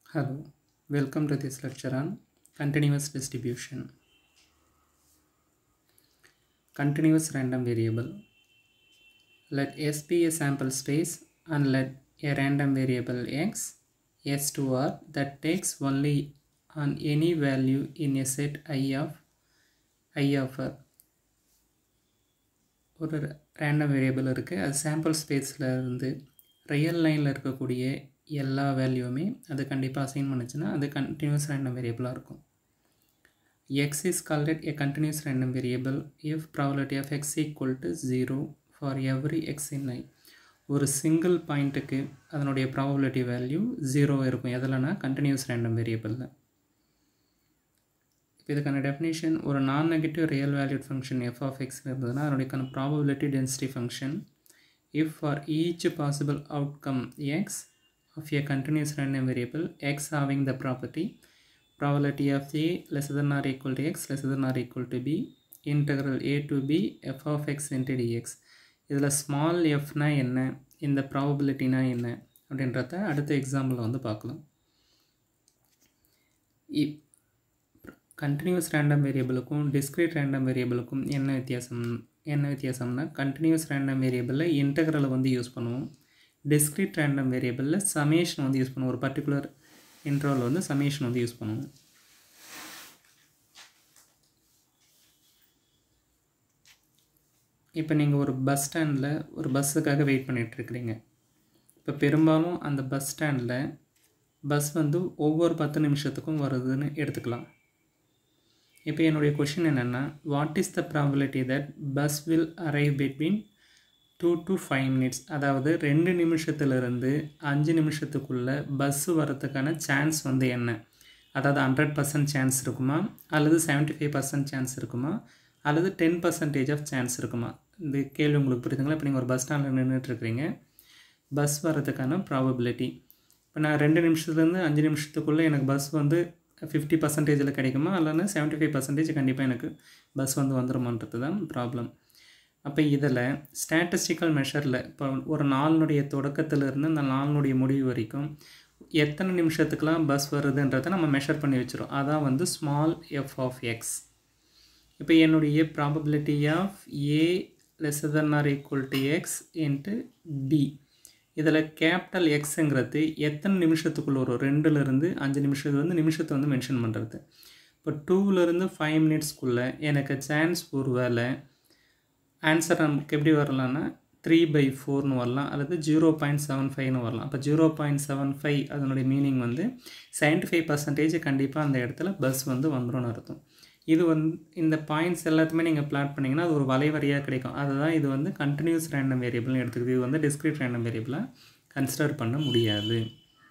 Hello, welcome to this lecture on continuous distribution. Continuous random variable. Let S be a sample space and let a random variable x s2r that takes only on any value in a set i of i of r. ஒரு random variable இருக்குது அது sample ஸ்பேஸில் இருந்து real லைனில் இருக்கக்கூடிய எல்லா வேல்யூவுமே அது கண்டிப்பாக அசைன் பண்ணுச்சுன்னா அது கண்டினியூஸ் ரேண்டம் வேரியபிளாக இருக்கும் X is called a continuous random variable if probability of X equal to zero for every X in I ஒரு சிங்கிள் பாயிண்ட்டுக்கு அதனுடைய ப்ராபபிலிட்டி வேல்யூ ஜீரோ இருக்கும் எதில்னா கண்டினியூஸ் ரேண்டம் வேரியபிளில் இப்போ இதுக்கான டெஃபினேஷன் ஒரு non negative real valued function F of X இருந்ததுன்னா அதனுடையக்கான probability density function if for each possible outcome X of a continuous random variable x having the property probability of a less than or equal to x less than or equal to b integral a to b f of x into dx இதில் small எஃப்னா என்ன இந்த ப்ராபபிலிட்டினா என்ன அப்படின்றத அடுத்த example வந்து பார்க்கலாம் இப் கண்டினியூஸ் ரேண்டம் வேரியபிளுக்கும் டிஸ்கிரீட் ரேண்டம் வேரியபிளுக்கும் என்ன வித்தியாசம் என்ன வித்தியாசம்னா கண்டினியூஸ் ரேண்டம் வேரியபிளில் இன்டெக்ரலை வந்து யூஸ் பண்ணுவோம் டிஸ்க்ரீட் ரேண்டம் வேரியபிளில் சமேஷன் வந்து யூஸ் பண்ணுவோம் ஒரு பர்டிகுலர் இன்ட்ரோவில் வந்து சமேஷன் வந்து யூஸ் பண்ணுவோம் இப்போ நீங்கள் ஒரு பஸ் ஸ்டாண்டில் ஒரு பஸ்ஸுக்காக வெயிட் பண்ணிகிட்ருக்கிறீங்க இப்போ பெரும்பாலும் அந்த பஸ் ஸ்டாண்டில் பஸ் வந்து ஒவ்வொரு பத்து நிமிஷத்துக்கும் வருதுன்னு எடுத்துக்கலாம் இப்போ என்னுடைய கொஷின் என்னென்னா what is the probability that bus will arrive between two to five minutes அதாவது ரெண்டு நிமிஷத்துலேருந்து அஞ்சு நிமிஷத்துக்குள்ளே பஸ்ஸு வரத்துக்கான சான்ஸ் வந்து என்ன அதாவது ஹண்ட்ரட் பர்சன்ட் சான்ஸ் இருக்குமா அல்லது செவன்ட்டி ஃபைவ் பர்சன்ட் சான்ஸ் இருக்குமா அல்லது டென் பர்சன்டேஜ் ஆஃப் சான்ஸ் இருக்குமா இந்த கேள்வி உங்களுக்கு புரியுதுங்களா இப்போ நீங்கள் ஒரு பஸ் ஸ்டாண்டில் நின்றுட்டுருக்கிறீங்க பஸ் வரதுக்கான ப்ராபபிலிட்டி இப்போ நான் ரெண்டு நிமிஷத்துலேருந்து அஞ்சு நிமிஷத்துக்குள்ளே எனக்கு பஸ் வந்து ஃபிஃப்டி பர்சன்டேஜில் கிடைக்குமா இல்லைன்னா செவன்ட்டி ஃபைவ் பர்சன்டேஜ் கண்டிப்பாக எனக்கு பஸ் வந்து வந்துருமான்றது தான் ப்ராப்ளம் அப்போ இதில் ஸ்டாட்டிஸ்டிக்கல் மெஷரில் இப்போ ஒரு நாளினுடைய தொடக்கத்திலிருந்து அந்த நாளினுடைய முடிவு வரைக்கும் எத்தனை நிமிஷத்துக்கெலாம் பஸ் வருதுன்றதை நம்ம மெஷர் பண்ணி வச்சுரும் அதான் வந்து ஸ்மால் எஃப் ஆஃப் எக்ஸ் இப்போ என்னுடைய probability of A less than or equal to X into B இதில் கேபிட்டல் எக்ஸுங்கிறது எத்தனை நிமிஷத்துக்குள்ள வரும் ரெண்டுலேருந்து அஞ்சு நிமிஷத்து வந்து நிமிஷத்தை வந்து மென்ஷன் பண்ணுறது இப்போ டூவிலேருந்து ஃபைவ் மினிட்ஸ்க்குள்ளே எனக்கு சான்ஸ் ஒரு வேலை ஆன்சர் நமக்கு எப்படி வரலாம்னா த்ரீ பை ஃபோர்னு வரலாம் அல்லது ஜீரோ பாயிண்ட் செவன் ஃபைவ்னு வரலாம் அப்போ ஜீரோ பாயிண்ட் செவன் ஃபைவ் அதனுடைய மீனிங் வந்து செவன்ட்டி ஃபைவ் பர்சன்டேஜ் கண்டிப்பாக அந்த இடத்துல பஸ் வந்து வந்துடும் அர்த்தம் இது வந்து இந்த பாயிண்ட்ஸ் எல்லாத்தையுமே நீங்கள் பிளாட் பண்ணிங்கன்னா அது ஒரு வலைவரியாக கிடைக்கும் அதுதான் இது வந்து கண்டினியூஸ் ரேண்டம் வேரியபிள்னு எடுத்துக்குது இது வந்து டிஸ்கிரிட் ரேண்டம் வேரியபிளாக கன்சிடர் பண்ண முடியாது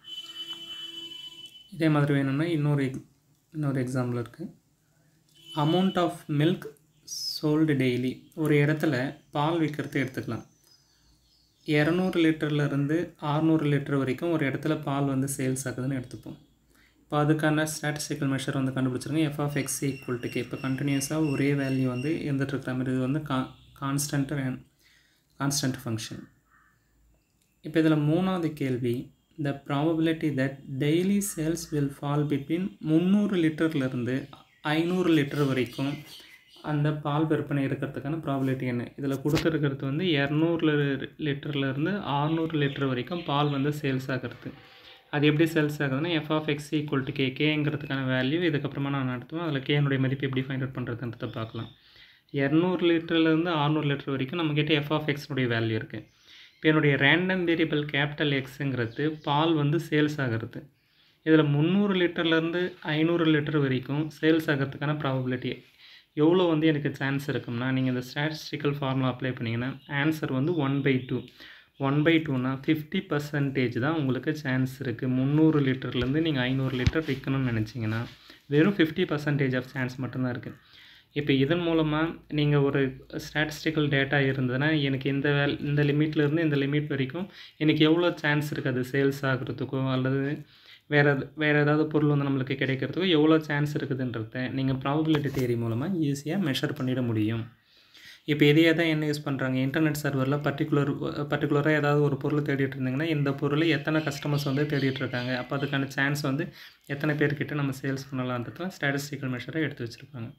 இதே மாதிரி வேணும்னா இன்னொரு இன்னொரு எக்ஸாம்பிள் இருக்குது amount of milk sold daily ஒரு இடத்துல பால் விற்கிறது எடுத்துக்கலாம் இரநூறு லிட்டர்லேருந்து ஆறுநூறு லிட்டர் வரைக்கும் ஒரு இடத்துல பால் வந்து சேல்ஸ் ஆகுதுன்னு எடுத்துப்போம் இப்போ அதுக்கான ஸ்டாட்டிஸ்டிக்கல் மெஷர் வந்து கண்டுபிடிச்சிருங்க F of X equal to K இப்போ கண்டினியூஸாக ஒரே வேல்யூ வந்து இருந்துகிட்ருக்கிற மாதிரி இது வந்து கா கான்ஸ்டன்ட் கான்ஸ்டன்ட் ஃபங்க்ஷன் இப்போ இதில் மூணாவது கேள்வி the probability that daily sales will fall between முந்நூறு லிட்டர்லேருந்து ஐநூறு லிட்டர் வரைக்கும் அந்த பால் விற்பனை இருக்கிறதுக்கான ப்ராபிலிட்டி என்ன இதில் கொடுத்துருக்கிறது வந்து இரநூறு லிட்டர்லேருந்து ஆறுநூறு லிட்டர் வரைக்கும் பால் வந்து சேல்ஸ் ஆகிறது அது எப்படி சேல்ஸ் ஆகுதுன்னா F of X equal to K கேங்கிறதுக்கான வேல்யூ இதுக்கப்புறமா நான் நடத்துவேன் அதில் கேனுடைய மதிப்பு எப்படி ஃபைண்ட் அவுட் பண்ணுறதுன்றதை பார்க்கலாம் இரநூறு லிட்டர்லேருந்து ஆறுநூறு லிட்டர் வரைக்கும் நம்மக்கிட்ட எஃப் ஆஃப் எக்ஸ்னுடைய வேல்யூ இருக்குது இப்போ என்னுடைய ரேண்டம் வேரியபிள் கேபிட்டல் எக்ஸுங்கிறது பால் வந்து சேல்ஸ் ஆகிறது இதில் முந்நூறு லிட்டர்லேருந்து ஐநூறு லிட்டர் வரைக்கும் சேல்ஸ் ஆகிறதுக்கான ப்ராபபிலிட்டி எவ்வளோ வந்து எனக்கு சான்ஸ் இருக்கும்னா நீங்கள் இந்த ஸ்டாட்டிஸ்டிக்கல் ஃபார்முலா அப்ளை பண்ணிங்கன்னா ஆன்சர் வந்து one by two one by டூனா ஃபிஃப்டி பர்சன்டேஜ் தான் உங்களுக்கு சான்ஸ் இருக்குது முந்நூறு லிட்டர்லேருந்து நீங்கள் ஐநூறு லிட்டர் விற்கணும்னு நினச்சிங்கன்னா வெறும் ஃபிஃப்டி பர்சன்டேஜ் ஆஃப் சான்ஸ் மட்டும்தான் இருக்குது இப்போ இதன் மூலமாக நீங்கள் ஒரு ஸ்டாட்டிஸ்டிக்கல் டேட்டா இருந்ததுன்னா எனக்கு இந்த வேல் இந்த லிமிட்லேருந்து இந்த லிமிட் வரைக்கும் எனக்கு எவ்வளோ சான்ஸ் இருக்குது அது சேல்ஸ் ஆகிறதுக்கோ அல்லது வேறு வேறு ஏதாவது பொருள் வந்து நம்மளுக்கு கிடைக்கிறதுக்கோ எவ்வளோ சான்ஸ் இருக்குதுன்றத நீங்கள் ப்ராபபிலிட்டி தேரி மூலமாக ஈஸியாக மெஷர் பண்ணிட முடியும் இப்போ இதையே தான் என்ன யூஸ் பண்ணுறாங்க இன்டர்நெட் சர்வரில் பர்டிகுலர் பர்டிகுலராக ஏதாவது ஒரு பொருள் தேடிட்டு இருந்தீங்கன்னா இந்த பொருளை எத்தனை கஸ்டமர்ஸ் வந்து தேடிட்டு இருக்காங்க அப்போ அதுக்கான சான்ஸ் வந்து எத்தனை பேர்கிட்ட நம்ம சேல்ஸ் பண்ணலான்றதுலாம் ஸ்டாட்டிஸ்டிக்கல் மெஷரை எடுத்து வச்சுருப்பாங்க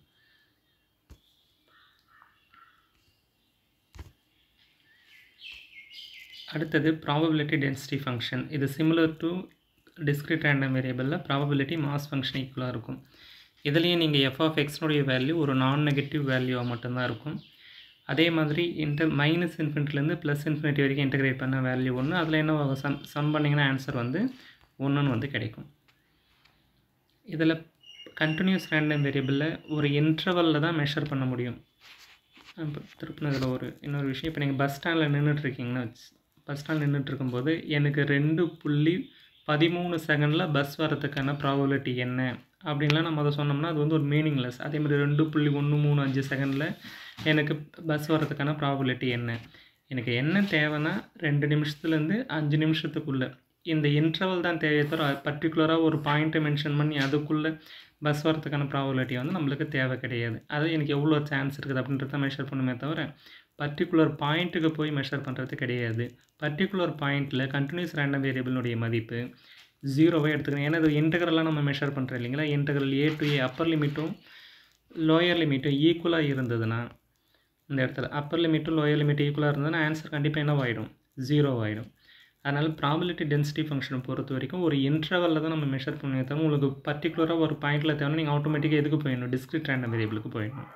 அடுத்தது ப்ராபபிலிட்டி டென்சிட்டி ஃபங்க்ஷன் இது சிமிலர் டு டிஸ்கிரிட் ரேண்டம் வேரியபிளில் ப்ராபபிலிட்டி மாஸ் ஃபங்க்ஷன் ஈக்குவலாக இருக்கும் இதுலேயும் நீங்கள் எஃப் ஆஃப் எக்ஸ்னுடைய வேல்யூ ஒரு நான் நெகட்டிவ் வேல்யூவாக மட்டும்தான் இருக்கும் அதே மாதிரி இன்டர் மைனஸ் இன்ஃபினிட்டிலேருந்து ப்ளஸ் இன்ஃபினிட்டி வரைக்கும் இன்டகிரேட் பண்ண வேல்யூ ஒன்று அதில் என்ன ஆகும்? சம் சம் பண்ணிங்கன்னா ஆன்சர் வந்து ஒன்றுன்னு வந்து கிடைக்கும் இதில் கண்டினியூஸ் ரேண்டம் வேரியபிளில் ஒரு இன்டர்வலில் தான் மெஷர் பண்ண முடியும் இப்போ திருப்பினதில் ஒரு இன்னொரு விஷயம் இப்போ நீங்கள் பஸ் ஸ்டாண்டில் நின்றுட்டுருக்கீங்கன்னா பஸ் ஸ்டாண்ட் நின்றுட்டு இருக்கும்போது எனக்கு ரெண்டு புள்ளி பதிமூணு செகண்டில் பஸ் வரதுக்கான ப்ராபபிலிட்டி என்ன அப்படின்லாம் நம்ம அதை சொன்னோம்னா அது வந்து ஒரு மீனிங்லெஸ் அதே மாதிரி ரெண்டு புள்ளி ஒன்று மூணு அஞ்சு செகண்டில் எனக்கு பஸ் வரதுக்கான ப்ராபபிலிட்டி என்ன எனக்கு என்ன தேவைன்னா ரெண்டு நிமிஷத்துலேருந்து அஞ்சு நிமிஷத்துக்குள்ளே இந்த இன்டர்வல் தான் தேவையை தவிர பர்டிகுலராக ஒரு பாயிண்ட்டை மென்ஷன் பண்ணி அதுக்குள்ளே பஸ் வரதுக்கான ப்ராபபிலிட்டி வந்து நம்மளுக்கு தேவை கிடையாது அது எனக்கு எவ்வளோ சான்ஸ் இருக்குது அப்படின்றத மெஷர் பண்ணுமே தவிர பர்டிகுலர் பாயிண்ட்டுக்கு போய் மெஷர் பண்ணுறது கிடையாது பர்டிகுலர் பாயிண்ட்டில் கண்டினியூஸ் ரேண்டம் வேரியபிளுடைய மதிப்பு ஜீரோவை எடுத்துக்கணும் ஏன்னா இது இன்டகரெல்லாம் நம்ம மெஷர் பண்ணுறோம் இல்லைங்களா integral A to A upper லிமிட்டும் லோயர் லிமிட்டும் ஈக்குவலாக இருந்ததுன்னா இந்த இடத்துல அப்பர் லிமிட்டும் லோயர் லிமிட் ஈக்குவலாக இருந்ததுன்னா ஆன்சர் கண்டிப்பாக என்ன ஆகிடும் ஜீரோ ஆகிடும் அதனால் ப்ராபிலிட்டி டென்சிட்டி ஃபங்க்ஷனை பொறுத்த வரைக்கும் ஒரு இன்டர்வலில் தான் நம்ம மெஷர் பண்ணி தவிர உங்களுக்கு பர்டிகுலராக ஒரு பாயிண்டில் தேவைன்னா நீங்கள் ஆட்டோமேட்டிக்காக எதுக்கு போயிடணும் டிஸ்கிரிட் ரேண்டம் வேரியபிளுக்கு போயிடணும்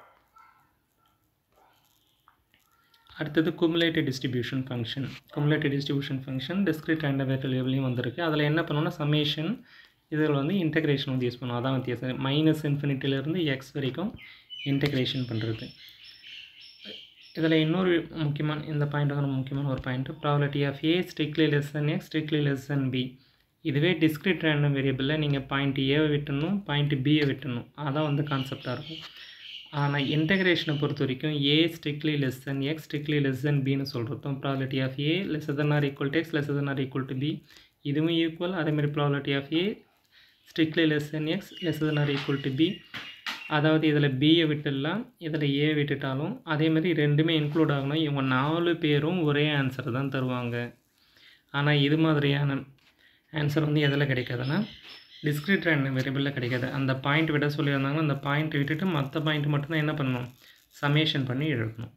அடுத்தது cumulative distribution function cumulative distribution function discrete random வேரியபிள்லையும் வந்திருக்கு அதில் என்ன பண்ணணும்னா சமேஷன் இதில் வந்து இன்டகிரேஷன் வந்து யூஸ் பண்ணுவோம் அதான் வித்தியாசம் மைனஸ் இன்ஃபினிட்டிலேருந்து எக்ஸ் வரைக்கும் இன்டகிரேஷன் பண்ணுறது இதில் இன்னொரு முக்கியமான இந்த பாயிண்ட் வந்து ரொம்ப முக்கியமான ஒரு point probability of A strictly less than X strictly less than B இதுவே டிஸ்கிரிட் ரேண்டம் வேரியபிளில் நீங்கள் பாயிண்ட் ஏவை விட்டணும் பாயிண்ட் பியை விட்டணும் அதான் வந்து கான்செப்டாக இருக்கும் ஆனால் இன்டகிரேஷனை பொறுத்த வரைக்கும் A strictly less than X strictly less than பின்னு சொல்கிறதும் probability of A less than or equal to X less than or equal to B இதுவும் ஈக்குவல் அதேமாதிரி probability of A strictly less than X less than or equal to B அதாவது இதில் பியை விட்டுடலாம் இதில் ஏ விட்டுட்டாலும் அதேமாதிரி ரெண்டுமே இன்க்ளூட் ஆகணும் இவங்க நாலு பேரும் ஒரே ஆன்சர் தான் தருவாங்க ஆனால் இது மாதிரியான ஆன்சர் வந்து எதில் கிடைக்காதுன்னா டிஸ்கிரிட் ரேண்டம் வேரியபிளில் கிடைக்காது அந்த பாயிண்ட் விட சொல்லியிருந்தாங்கன்னா அந்த பாயிண்ட் விட்டுட்டு மற்ற பாயிண்ட் மட்டும்தான் என்ன பண்ணணும் சமேஷன் பண்ணி எழுதணும்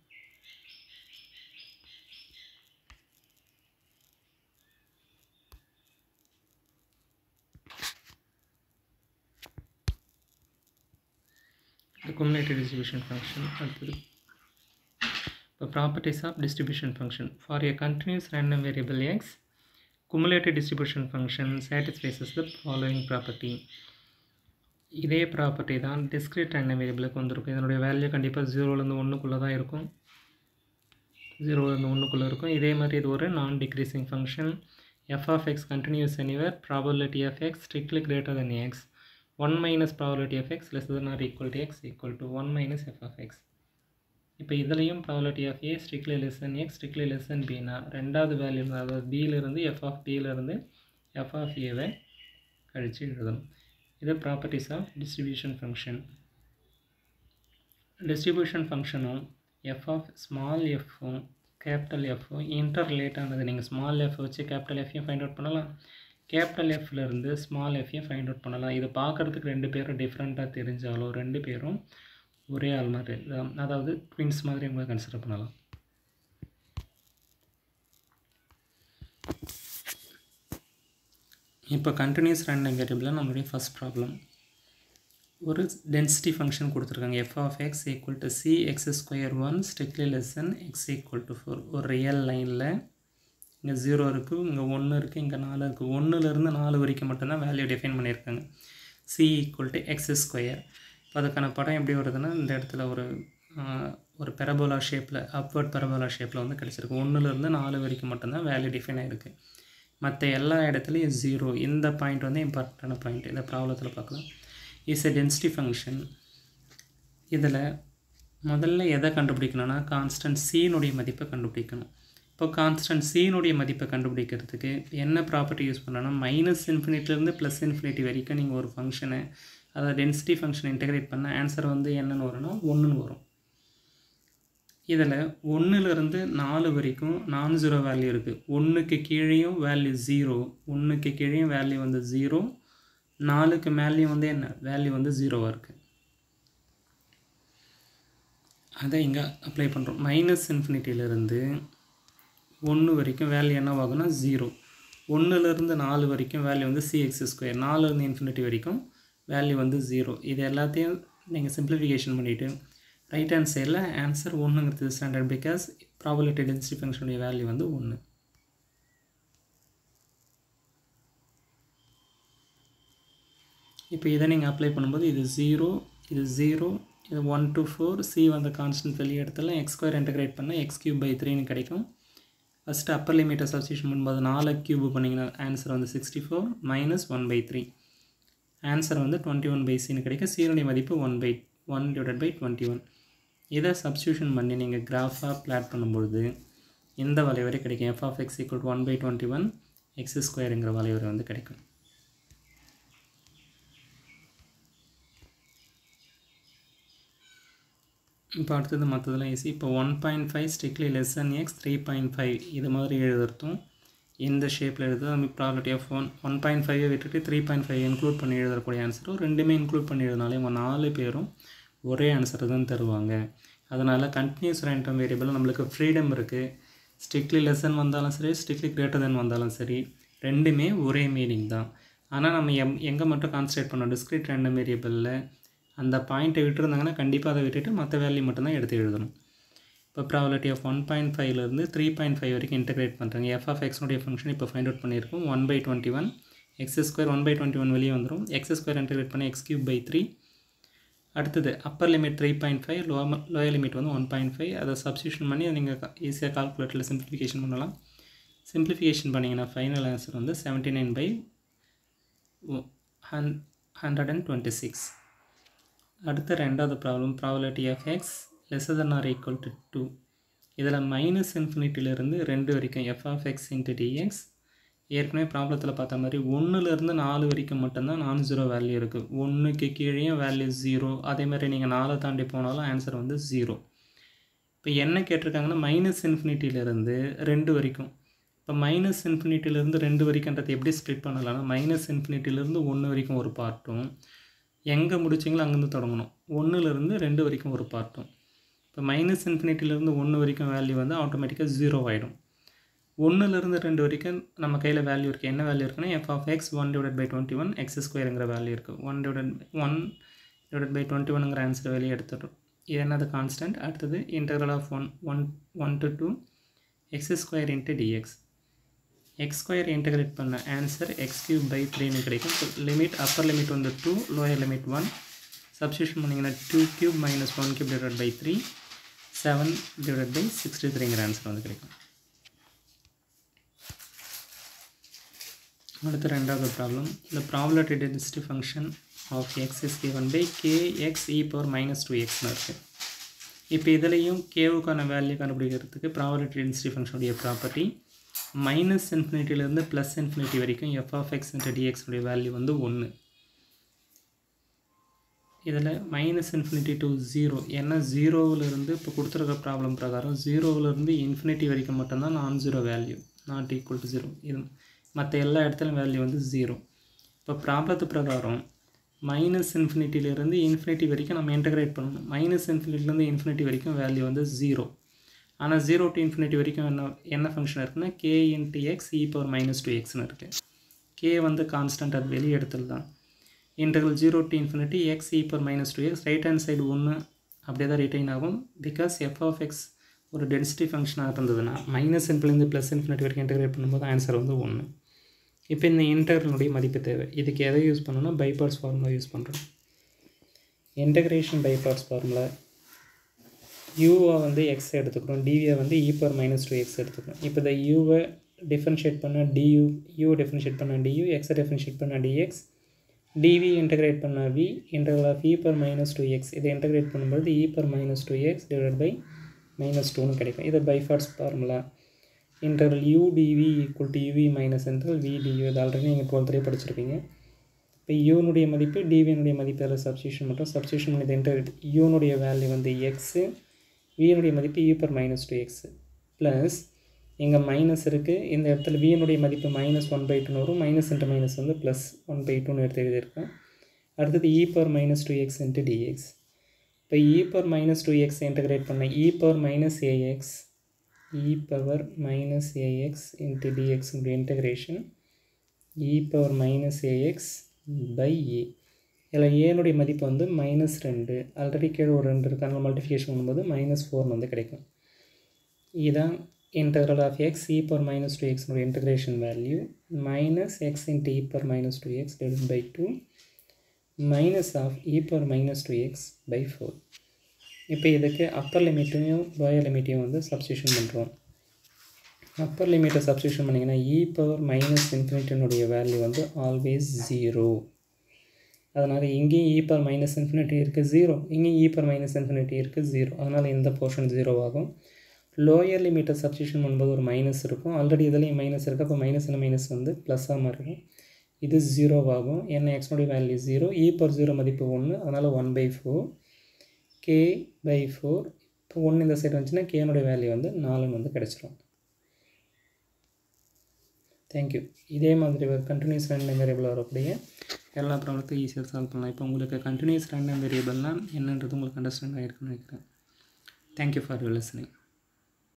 the cumulative distribution function அடுத்தது இப்போ properties of distribution function for a continuous random variable x cumulative distribution function satisfies the following property இதே ப்ராப்பர்ட்டி தான் டிஸ்கிரிட் ரேண்டம் வேரியபிளுக்கு வந்திருக்கும் இதனுடைய வேல்யூ கண்டிப்பாக ஜீரோலேருந்து ஒன்றுக்குள்ளே தான் இருக்கும் ஜீரோலேருந்து ஒன்றுக்குள்ளே இருக்கும் இதே மாதிரி இது ஒரு non decreasing function F of X continuous anywhere probability of X strictly greater than X 1 minus probability of x less than or equal to x equal to 1 minus f of x இப்போ இதுலேயும் probability of A strictly less than X strictly less than பின்னா ரெண்டாவது value அதாவது பியிலிருந்து F of பியிலிருந்து F of ஏவை கழித்து எழுதணும் இது properties of distribution function distribution ஃபங்க்ஷனும் எஃப் ஆஃப் ஸ்மால் எஃப்பும் கேபிட்டல் எஃப்பும் இன்டர் ரிலேட் ஆனது நீங்கள் ஸ்மால் எஃப் வச்சு கேபிட்டல் எஃப்ஐயும் ஃபைண்ட் அவுட் பண்ணலாம் கேபிட்டல் எஃப்லேருந்து ஸ்மால் எஃப்ஐயும் ஃபைண்ட் அவுட் பண்ணலாம் இது பார்க்குறதுக்கு ரெண்டு பேரும் டிஃப்ரெண்ட்டாக தெரிஞ்சாலும் ரெண்டு பேரும் ஒரே ஆள் மாதிரி அஹ் அதாவது ட்வின்ஸ் மாதிரி உங்களை கன்சிடர் பண்ணலாம் இப்போ கண்டினியூஸ் ரேண்டம் வேரியபிளில் நம்மளுடைய ஃபஸ்ட் ப்ராப்ளம் ஒரு டென்சிட்டி ஃபங்க்ஷன் கொடுத்துருக்காங்க F of X equal to C X square one strictly less than X equal to four ஒரு ரியல் லைனில் இங்கே ஜீரோ இருக்குது இங்கே ஒன்று இருக்குது இங்கே நாலு இருக்குது ஒன்றுலேருந்து நாலு வரைக்கும் மட்டும்தான் வேல்யூ டிஃபைன் பண்ணியிருக்காங்க C equal to X square இப்போ அதுக்கான படம் எப்படி வருதுன்னா இந்த இடத்துல ஒரு ஆஹ், ஒரு பெரபோலா ஷேப்பில் அப்வர்ட் பெரபோலா ஷேப்பில் வந்து கிடச்சிருக்கு ஒன்றுலேருந்து நாலு வரைக்கும் மட்டும்தான் வேல்யூ டிஃபைன் ஆகிருக்கு மற்ற எல்லா இடத்துலையும் ஜீரோ இந்த பாயிண்ட் வந்து இம்பார்ட்டண்டான பாயிண்ட் இந்த ப்ராப்ளத்தில் பார்க்கலாம் இஸ் எ டென்சிட்டி ஃபங்க்ஷன் இதில் முதல்ல எதை கண்டுபிடிக்கணும்னா கான்ஸ்டன்ட் சீனுடைய மதிப்பை கண்டுபிடிக்கணும் இப்போ கான்ஸ்டன்ட் சீனுடைய மதிப்பை கண்டுபிடிக்கிறதுக்கு என்ன ப்ராப்பர்ட்டி யூஸ் பண்ணணும்னா மைனஸ் இன்ஃபினிட்டிலேருந்து ப்ளஸ் இன்ஃபினிட்டி வரைக்கும் நீங்கள் ஒரு ஃபங்க்ஷனை அதாவது டென்சிட்டி ஃபங்க்ஷனை இன்டெகிரேட் பண்ண ஆன்சர் வந்து என்னென்னு வரும்னா ஒன்றுன்னு வரும் இதில் ஒன்றுலேருந்து நாலு வரைக்கும் நான் ஜீரோ வேல்யூ இருக்குது ஒன்றுக்கு கீழேயும் வேல்யூ ஜீரோ ஒன்றுக்கு கீழேயும் வேல்யூ வந்து ஜீரோ நாலுக்கு மேலேயும் வந்து என்ன வேல்யூ வந்து ஜீரோவாக இருக்குது அதை இங்கே அப்ளை பண்ணுறோம் மைனஸ் இன்ஃபினிட்டியிலேருந்து ஒன்று வரைக்கும் வேல்யூ என்னவாகும்னா ஜீரோ ஒன்றுலேருந்து நாலு வரைக்கும் வேல்யூ வந்து சிஎக்ஸ் ஸ்கொயர் நாலுலேருந்து இன்ஃபினிட்டி வரைக்கும் வேல்யூ வந்து ஜீரோ இது எல்லாத்தையும் நீங்கள் சிம்பிளிஃபிகேஷன் பண்ணிவிட்டு ரைட் ஹேண்ட் சைடில் ஆன்சர் ஒன்றுங்கிறது ஸ்டாண்டர்ட் பிகாஸ் ப்ராபபிலிட்டி டென்சிட்டி ஃபங்க்ஷனுடைய வேல்யூ வந்து ஒன்று இப்போ இதை நீங்கள் அப்ளை பண்ணும்போது இது ஜீரோ இது ஜீரோ இது ஒன் டு ஃபோர் சி வந்த கான்ஸ்டன்ட் வெளியே இடத்துல எக்ஸ் ஸ்கொயர் இன்டகிரேட் பண்ணால் எக்ஸ் கியூப் பை த்ரீன்னு கிடைக்கும் ஃபஸ்ட்டு அப்பர் லிமிட்டை சப்ஸ்டியூஷன் பண்ணும்போது நாலு கியூப் பண்ணிங்கன்னா ஆன்சர் வந்து sixty four minus one by three answer வந்து டுவெண்ட்டி ஒன் பை சின்னு கிடைக்கும் சீனுடைய மதிப்பு one by one divide by twenty one இதை சப்ஸ்டியூஷன் பண்ணி நீங்கள் கிராஃபாக பிளாட் பண்ணும்பொழுது இந்த வளைவரை கிடைக்கும் F of X equal one by twenty one X ஸ்கொயருங்கிற வளைவரை வந்து கிடைக்கும் இப்போ அடுத்தது மற்றதெல்லாம் ஈஸி இப்போ one point five strictly less than X three point five இது மாதிரி எழுதுறதும் இந்த ஷேப்பில் எழுதுறது அது property of one one point ஃபைவை விட்டுட்டு த்ரீ பாயிண்ட் ஃபைவ் இன்க்ளூட் பண்ணி எழுதக்கூடிய ஆன்சரும் ரெண்டுமே இன்க்ளூட் பண்ணி எழுதினாலே உங்கள் நாலு பேரும் ஒரே ஆன்சர் தான் தருவாங்க அதனால் கண்டினியூஸ் ரேண்டம் வேரியபிள் நம்மளுக்கு ஃப்ரீடம் இருக்குது ஸ்ட்ரிக்ட்லி லெசன் வந்தாலும் சரி ஸ்ட்ரிக்ட்லி கிரேட்டர் தென் வந்தாலும் சரி ரெண்டுமே ஒரே மீனிங் தான் ஆனால் நம்ம எம் எங்கே மட்டும் கான்சன்ட்ரேட் பண்ணோம் டிஸ்கிரிட் ரேண்டம் வேரியபிளில் அந்த பாயிண்ட்டை விட்டுருந்தாங்கன்னா கண்டிப்பாக அதை விட்டுட்டு மற்ற வேல்யூ மட்டும்தான் எடுத்து எழுதணும் இப்போ ப்ராபபிலிட்டி ஆஃப் ஒன் பாயிண்ட் ஃபைவ்லேருந்து த்ரீ பாயிண்ட் ஃபைவ் வரைக்கும் இன்டெகிரேட் பண்ணுறாங்க எஃப் ஆஃப் எக்ஸ்னுடைய ஃபங்க்ஷன் இப்போ ஃபைண்ட் அவுட் பண்ணியிருக்கோம் one by twenty one X square one by twenty one வெளியே வந்துடும் எக்ஸ் ஸ்கொயர் இன்டெகிரேட் பண்ணி எக்ஸ் கியூப் பை த்ரீ அடுத்தது upper limit three point five low lower limit வந்து one point five அதை substitution பண்ணி நீங்கள் ஈஸியாக கால்குலேட்டரில் சிம்பிளிஃபிகேஷன் பண்ணலாம் சிம்பிளிஃபிகேஷன் பண்ணிங்கன்னா ஃபைனல் ஆன்சர் வந்து seventy nine by hun hundred and twenty six அடுத்த ரெண்டாவது problem probability of X lesser than or equal to two இதில் மைனஸ் இன்ஃபினிட்டிலேருந்து ரெண்டு வரைக்கும் F of X into DX ஏற்கனவே ப்ராப்ளத்தில் பார்த்த மாதிரி ஒன்றுலேருந்து நாலு வரைக்கும் மட்டும்தான் நான் ஜீரோ வேல்யூ இருக்குது ஒன்றுக்கு கீழேயும் வேல்யூ ஜீரோ அதே மாதிரி நீங்கள் நாலை தாண்டி போனாலும் ஆன்சர் வந்து ஜீரோ இப்போ என்ன கேட்டிருக்காங்கன்னா மைனஸ் இன்ஃபினிட்டிலேருந்து ரெண்டு வரைக்கும் இப்போ மைனஸ் இன்ஃபினிட்டிலேருந்து ரெண்டு வரைக்கும்ன்றது எப்படி ஸ்ப்ளிட் பண்ணலாம்னா மைனஸ் இன்ஃபினிட்டிலேருந்து ஒன்று வரைக்கும் ஒரு பார்ட்டும் எங்கே முடிச்சிங்களோ அங்கேருந்து தொடங்கணும் ஒன்றுலேருந்து ரெண்டு வரைக்கும் ஒரு பார்ட்டும் இப்போ மைனஸ் இன்ஃபினிட்டிலேருந்து ஒன்று வரைக்கும் வேல்யூ வந்து ஆட்டோமேட்டிக்காக ஜீரோ ஆகிடும் ஒன்றுலேருந்து ரெண்டு வரைக்கும் நம்ம கையில் வேல்யூ இருக்குது என்ன வேல்யூ இருக்குன்னா f of x one divide by twenty one X ஸ்கொயருங்கிற வேல்யூ இருக்குது one divide one divide by twenty ஒனுங்கிற ஆன்சர் வெளியே எடுத்துட்டோம் இது என்னது கான்ஸ்டன்ட் அடுத்தது interval of one one one to two x square into dx x square integrate பண்ண answer x cube by த்ரீன்னு கிடைக்கும் லிமிட் அப்பர் லிமிட் வந்து two lower limit one substitution பண்ணிங்கன்னா two cube minus one cube divide by three seven divide by sixty த்ரீங்கிற answer வந்து கிடைக்கும் அடுத்த ரெண்டாவது ப்ராப்ளம் இந்த probability density function of x is given by k x e power minus two எக்ஸ்னு இருக்குது இப்போ இதுலேயும் கேவுக்கான வேல்யூ கண்டுபிடிக்கிறதுக்கு ப்ராபபிலிட்டி டென்சிட்டி ஃபங்க்ஷனுடைய ப்ராப்பர்ட்டி மைனஸ் இன்ஃபினிட்டிலேருந்து ப்ளஸ் இன்ஃபினிட்டி வரைக்கும் எஃப் ஆஃப் எக்ஸ் இன்ட்டு டிஎக்ஸுடைய வேல்யூ வந்து ஒன்று இதில் மைனஸ் இன்ஃபினிட்டி டு ஜீரோ ஏன்னா ஜீரோவிலேருந்து இப்போ கொடுத்துருக்க ப்ராப்ளம் பிரகாரம் ஜீரோவிலேருந்து இன்ஃபினிட்டி வரைக்கும் மட்டும்தான் நான் zero value not equal to zero இது மற்ற எல்லா இடத்துலையும் வேல்யூ வந்து ஜீரோ இப்போ ப்ராப்ளத்து பிரகாரம் மைனஸ் இன்ஃபினிட்டிலேருந்து இன்ஃபினிட்டி வரைக்கும் நம்ம இன்டகிரேட் பண்ணணும் மைனஸ் இன்ஃபினிட்டிலேருந்து இன்ஃபினிட்டி வரைக்கும் வேல்யூ வந்து ஜீரோ ஆனால் ஜீரோ டு இன்ஃபினிட்டி வரைக்கும் என்ன என்ன ஃபங்க்ஷன் இருக்குன்னா k into x e power minus two எக்ஸ்னு இருக்குது கே வந்து கான்ஸ்டன்ட் அது வெளியே எடுத்துடலாம் interval zero to infinity x e power minus two x right hand side ஒன்று அப்படியே தான் ரிட்டைன் ஆகும் பிகாஸ் எஃப் ஆஃப் எக்ஸ் ஒரு டென்சிட்டி ஃபங்க்ஷனாக இருந்ததுன்னா மைனஸ் இன்ஃபிலேருந்து ப்ளஸ் இன்ஃபினிட்டி வரைக்கும் இன்டகிரேட் பண்ணும்போது ஆன்சர் வந்து ஒன்று இப்போ இந்த இன்டர்வலுடைய மதிப்பு தேவை இதுக்கு எதை யூஸ் பண்ணணும்னா பைபார்ட்ஸ் ஃபார்முலா யூஸ் பண்ணுறோம் இன்டகிரேஷன் பைபார்ட்ஸ் ஃபார்முலா யூவை வந்து எக்ஸ் எடுத்துக்கிறோம் டிவியை வந்து e power minus two x எடுத்துக்கிறோம் இப்போ இந்த யூவை டிஃப்ரென்ஷியேட் பண்ண டியூ யூ டிஃப்ரென்ஷியேட் பண்ண டியூ எக்ஸை டிஃப்ரென்ஷியேட் பண்ண டிஎக்ஸ் டிவி இன்டகிரேட் பண்ண v interval of e power minus two x இதை இன்டகிரேட் பண்ணும்போது e power minus two x divide by minus டூன்னு கிடைக்கும் இது by parts formula interval u dv equal to UV minus interval v du இது already நீங்கள் டுவெல்த்லேயே படிச்சிருப்பீங்க இப்போ யூனுடைய மதிப்பு டிவியினுடைய மதிப்பு அதில் சப்ஸ்டியூஷன் மட்டும் சப்ஸ்டியூஷன் பண்ணி இன்டர் யூனுடைய வேல்யூ வந்து எக்ஸு வியினுடைய மதிப்பு e power minus two x plus இங்கே மைனஸ் இருக்குது இந்த இடத்துல வியினுடைய மதிப்பு மைனஸ் ஒன் பை டூன்னு வரும் மைனஸ் இன்ட்டு மைனஸ் வந்து ப்ளஸ் ஒன் பை டூன்னு எடுத்து எழுதியிருக்கேன் அடுத்தது e power minus two x into dx இப்போ e power minus two x integrate பண்ண e power minus a x e power minus a x into டிஎக்ஸுடைய integration e power minus a x by a இதில் ஏனுடைய மதிப்பு வந்து மைனஸ் ரெண்டு ஆல்ரெடி கீழே ஒரு ரெண்டு இருக்கு அதனால் மல்டிஃபிகேஷன் பண்ணும்போது மைனஸ் ஃபோர்னு வந்து கிடைக்கும் இதுதான் integral of x e power minus 2x னுடைய integration value minus x into e power minus 2x divided by 2 minus of e power minus 2x by 4 இப்போ இதுக்கு அப்பர் லிமிட்டையும் லோயர் லிமிட்டையும் வந்து சப்ஸ்டியூஷன் பண்ணுறோம் அப்பர் லிமிட்டை சப்ஸ்டியூஷன் பண்ணிங்கன்னா இ பவர் மைனஸ் இன்ஃபினிட்டினுடைய value வந்து always zero அதனால் இங்கேயும் இ பவர் மைனஸ் இன்ஃபினிட்டி இருக்குது ஜீரோ இங்கேயும் இ பவர் மைனஸ் இன்ஃபினிட்டி இருக்குது ஜீரோ அதனால் இந்த போர்ஷன் ஜீரோ ஆகும் லோயர் லிமிட்டை சப்ஸ்டியூஷன் பண்ணும்போது ஒரு மைனஸ் இருக்கும் ஆல்ரெடி இதுலேயும் மைனஸ் இருக்குது அப்போ மைனஸ் மைனஸ் வந்து ப்ளஸ்ஸாக மாறிடும் இது ஜீரோவாகும் ஏன்னா எக்ஸ்னுடைய value zero e power zero மதிப்பு ஒன்று அதனால் one by four k by four இப்போ ஒன்று இந்த சைடு வந்துச்சுன்னா கேனுடைய வேல்யூ வந்து நாலுன்னு வந்து கிடச்சிரும் தேங்க்யூ இதே மாதிரி ஒரு கண்டினியூஸ் ரேண்டம் வேரியபிள் வரக்கூடிய எல்லா ப்ராப்ளத்தையும் ஈஸியாக சால்வ் பண்ணலாம் இப்போ உங்களுக்கு கண்டினியூஸ் ரேண்டம் வேரியபிள்னால் என்னன்றது உங்களுக்கு அண்டர்ஸ்டாண்ட் ஆகிருக்குன்னு நினைக்கிறேன் தேங்க்யூ ஃபார் யூர் லிசனிங்